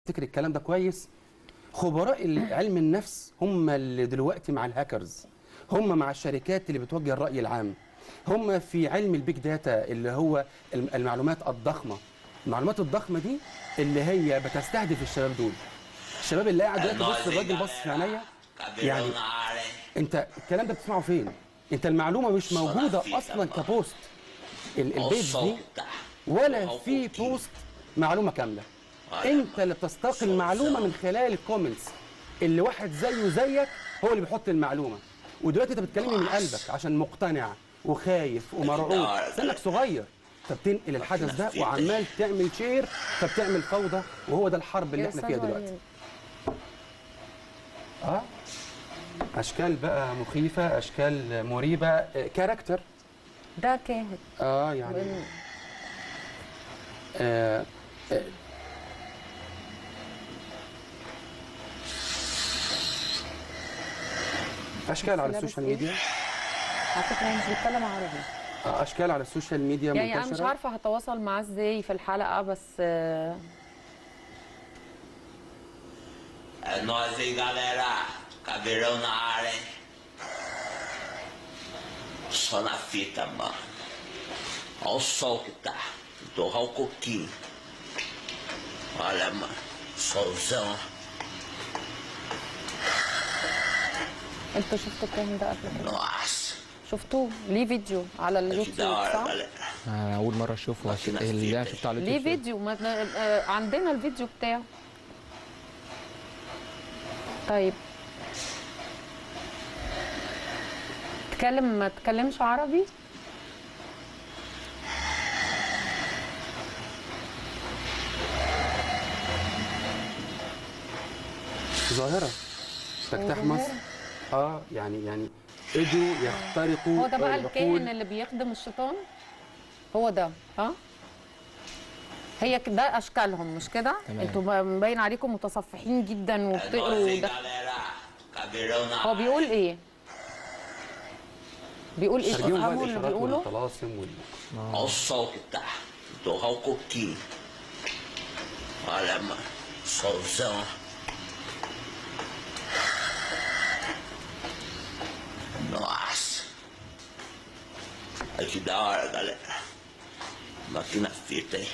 افتكر الكلام ده كويس خبراء ال- علم النفس هم اللي دلوقتي مع الهاكرز هم مع الشركات اللي بتوجه الرأي العام هم في علم البيج داتا اللي هو الم- المعلومات الضخمة المعلومات الضخمة دي اللي هي بتستهدف الشباب دول الشباب اللي قاعد دلوقتي بص الراجل بص في عينيا يعني انت الكلام ده بتسمعه فين انت المعلومة مش موجودة اصلا كبوست ال- البيج دي ولا في بوست معلومه كامله انت اللي بتستقي المعلومه من خلال الكومنتس اللي واحد زيه زيك هو اللي بيحط المعلومه ودلوقتي انت بتكلمني من قلبك عشان مقتنع وخايف ومرعوب سنك صغير فبتنقل الحدث ده وعمال تعمل شير فبتعمل فوضى وهو ده الحرب اللي يا احنا أستاذ فيها دلوقتي وليد. اه اشكال بقى مخيفه اشكال مريبه آه، كاركتر ده كاهن اه يعني من- آه آه اشكال على لابس السوشيال إيه؟ ميديا على فكره أنا مش بتكلم عربي آه، اشكال على السوشيال ميديا يعني انا منتشره مش عارفه هتواصل معاه ازاي في الحلقه بس آه، É nós aí, galera. Caveirão na área, hein? Só na fita, mano. Olha o sol que tá. Torrar o coquinho. Olha, mano. Solzão. انتوا شفتوا الكاهن ده قبل كده Nossa. شفتوه ليه فيديو على Que اليوتيوب da hora, صح؟ galera. أنا أول مرة أشوفه في ناس اللي أنا كتير. شفتها على ليه اليوتيوب فيديو ما آه، عندنا الفيديو بتاعه طيب تكلم ما تكلمش عربي ظاهره تجتاح ظاهرة. مصر اه يعني يعني قدروا يخترقوا هو ده بقى العقول. الكاهن اللي بيخدم الشيطان هو ده ها هي ك- ده اشكالهم مش كده تمام. انتوا ب- مبين عليكم متصفحين جدا É nós وبتقروا aí, ده galera. Caveirão na هو área. بيقول ايه بيقول ايه ترجموا بقى تفهموا اللي الاشارات بيقوله والطلاسم وال... Olha o sol que tá. Torrar o coquinho. Olha, mano. Solzão. Nossa. Olha que da hora, galera. Máquina fita, hein?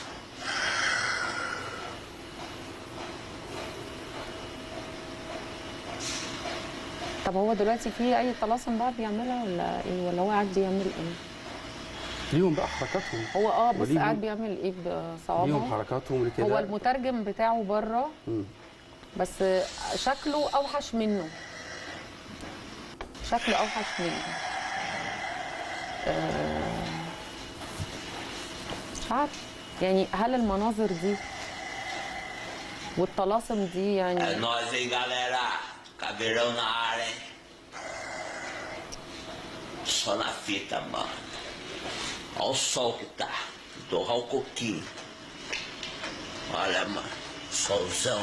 طب هو دلوقتي في اي طلاسم بقى بيعملها ولا ايه ولا هو قاعد بيعمل ايه ليهم بقى حركاتهم هو اه بس وليهم- قاعد بيعمل ايه ليهم بصوابعه حركاتهم اللي كده هو المترجم بتاعه بره مم. بس شكله اوحش منه شكله اوحش منه آه، مش عارف يعني هل المناظر دي والطلاسم دي É يعني nós aí, galera. Caveirão na área, hein? Só na fita, mano. Olha o sol que tá. Torrar o coquinho. Olha, mano. Solzão.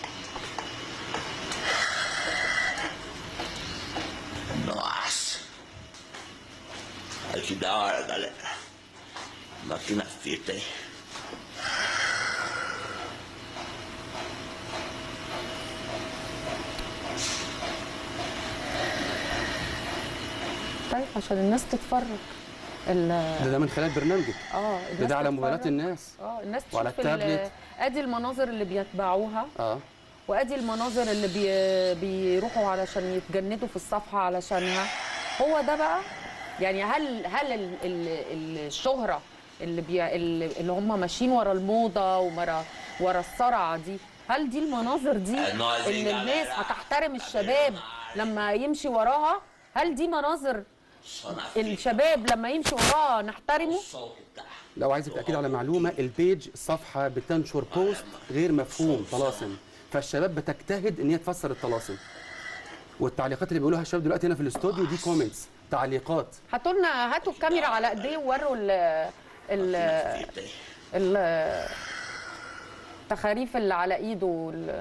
Nossa. Olha que da hora, galera. Máquina fita, hein? طيب عشان الناس تتفرج ال- ده ده من خلال برنامجك اه ده الناس ده على تتفرج. موبايلات الناس اه الناس تشوف وعلى ال- التابلت. ادي المناظر اللي بيتبعوها اه وادي المناظر اللي بي بيروحوا علشان يتجندوا في الصفحه علشانها هو ده بقى يعني هل هل ال ال ال الشهره اللي بي اللي اللي هم ماشيين ورا الموضه وورا ورا الصرعه دي هل دي المناظر دي الناس اللي الناس هتحترم الشباب لما يمشي وراها هل دي مناظر Só na fita. الشباب لما يمشي وراها نحترمه O sol que tá. لو عايزك تاكيد على معلومه البيج الصفحه بتنشر بوست غير مفهوم طلاسم فالشباب بتجتهد ان هي تفسر الطلاسم والتعليقات اللي بيقولوها الشباب دلوقتي هنا في الاستوديو دي كومنتس تعليقات هاتوا لنا هاتوا الكاميرا على ايديه ووروا ال ال Fita, hein? ال- التخاريف اللي على ايده وال-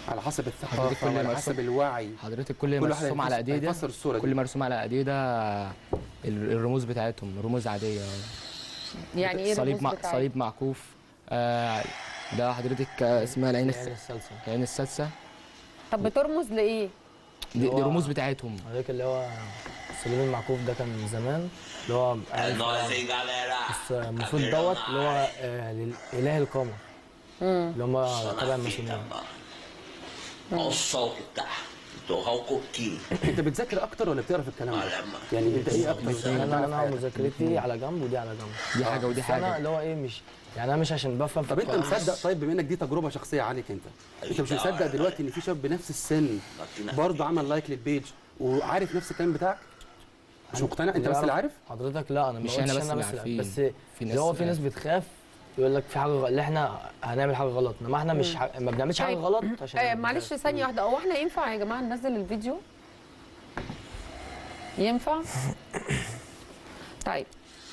على حسب حضرتك الثقافه كل وعلى مرسوم- حسب الوعي حضرتك كل كل واحد مرسوم على هيفسر- ايديه هيفسر الصورة دي. كل مرسوم على ايديه ده ال- الرموز بتاعتهم رموز عاديه يعني ايه صليب الرموز مع بتاعتها؟ صليب معكوف آه ده حضرتك آه، اسمها العين يعني الس... السلسله العين السادسه طب بترمز لايه دي, دي هو- رموز بتاعتهم حضرتك اللي هو الصليب المعكوف ده كان زمان اللي هو Nós galera. بس المفروض دوت اللي هو آه، للاله القمر اللي هم تبع الماسونيه Olha o sol que tá. Torrar o coquinho. انت بتذاكر اكتر ولا بتقرا في الكلام ده؟ يعني انت ايه اكتر يعني انا انا مذاكرتي على جنب ودي على جنب دي حاجه ودي بس انا حاجه اللي هو ايه مش يعني انا مش عشان بفهم في طب انت القرآن. مصدق طيب بما انك دي تجربه شخصيه عليك انت انت مش مصدق دلوقتي ان في شاب بنفس السن برضه عمل لايك للبيج وعارف نفس الكلام بتاعك مش مقتنع انت بس اللي عارف حضرتك لا انا مش مش أنا انا بس بس اللي انا بس عارفين. بس في اللي ناس- هو في ناس بتخاف يقول لك في حاجه غ- اللي احنا هنعمل حاجه غلط انما احنا مش ح... ما بنعملش حاجه طيب. غلط عشان آه معلش ثانيه واحده هو احنا ينفع يا جماعه ننزل الفيديو ينفع طيب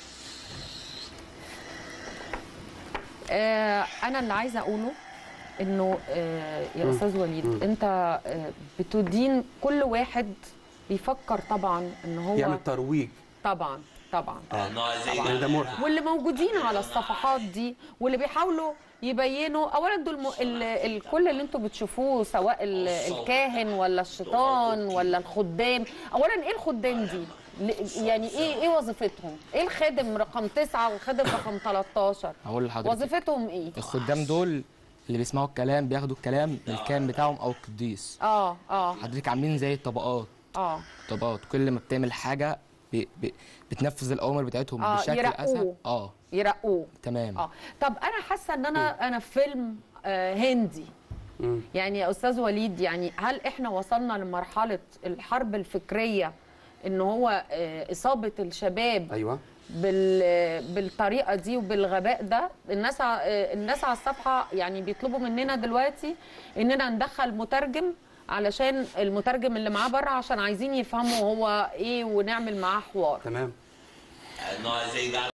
آه انا اللي عايزه اقوله انه آه يا استاذ وليد انت آه بتدين كل واحد بيفكر طبعا ان هو يعمل ترويج طبعا طبعا Nós يعني ده مرهق واللي موجودين على الصفحات دي واللي بيحاولوا يبينوا اولا دول م... ال... الكل اللي انتوا بتشوفوه سواء ال... الكاهن ولا الشيطان ولا الخدام اولا ايه الخدام دي ل- يعني ايه ايه وظيفتهم ايه الخادم رقم تسعة والخادم رقم 13 هقول لحضرتك وظيفتهم ايه الخدام دول اللي بيسمعوا الكلام بياخدوا الكلام من الكائن بتاعهم او القديس اه اه حضرتك عاملين زي طبقات اه طبقات كل ما بتعمل حاجه بي بي بتنفذ الاوامر بتاعتهم آه، بشكل يرقوه. اسهل اه يرقوه تمام اه طب انا حاسه ان انا انا في فيلم آه هندي مم. يعني يا استاذ وليد يعني هل احنا وصلنا لمرحله الحرب الفكريه ان هو آه، اصابه الشباب ايوه بال بالطريقه دي وبالغباء ده الناس ع- آه، الناس على الصفحه يعني بيطلبوا مننا دلوقتي اننا ندخل مترجم علشان المترجم اللي معاه بره عشان عايزين يفهموا هو ايه ونعمل معاه حوار تمام Nós galera.